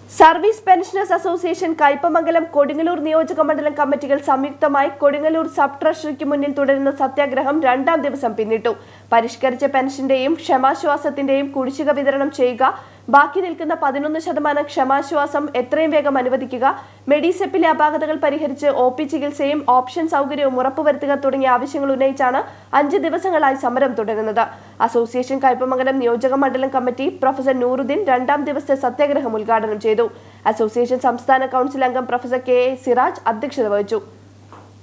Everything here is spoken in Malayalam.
service pensioners association Kaipamangalam Kodungallur നിയോജക മണ്ഡലം കമ്മിറ്റികൾ സംയുക്തമായി കൊടുങ്ങല്ലൂർ സബ് ട്രഷറിക്ക് മുന്നിൽ തുടരുന്ന സത്യാഗ്രഹം രണ്ടാം ദിവസം പിന്നിട്ടു പരിഷ്കരിച്ച പെൻഷന്റെയും ക്ഷമാശ്വാസത്തിന്റെയും കുടിശ്ശിക വിതരണം ചെയ്യുക ബാക്കി നിൽക്കുന്ന പതിനൊന്ന് ശതമാനം ക്ഷമാശ്വാസം എത്രയും വേഗം അനുവദിക്കുക മെഡിസെപ്പിലെ അപാകതകൾ പരിഹരിച്ച് ഒ പി ചികിത്സയും ഓപ്ഷൻ സൗകര്യവും ഉറപ്പുവരുത്തുക തുടങ്ങിയ ആവശ്യങ്ങൾ ഉന്നയിച്ചാണ് അഞ്ച് ദിവസങ്ങളായി സമരം തുടരുന്നത് അസോസിയേഷൻ കയ്പമംഗലം നിയോജക മണ്ഡലം കമ്മിറ്റി പ്രൊഫസർ നൂറുദ്ദീൻ രണ്ടാം ദിവസത്തെ സത്യാഗ്രഹം ഉദ്ഘാടനം ചെയ്തു അസോസിയേഷൻ സംസ്ഥാന കൗൺസിൽ അംഗം പ്രൊഫസർ കെ എ സിറാജ് അധ്യക്ഷത വഹിച്ചു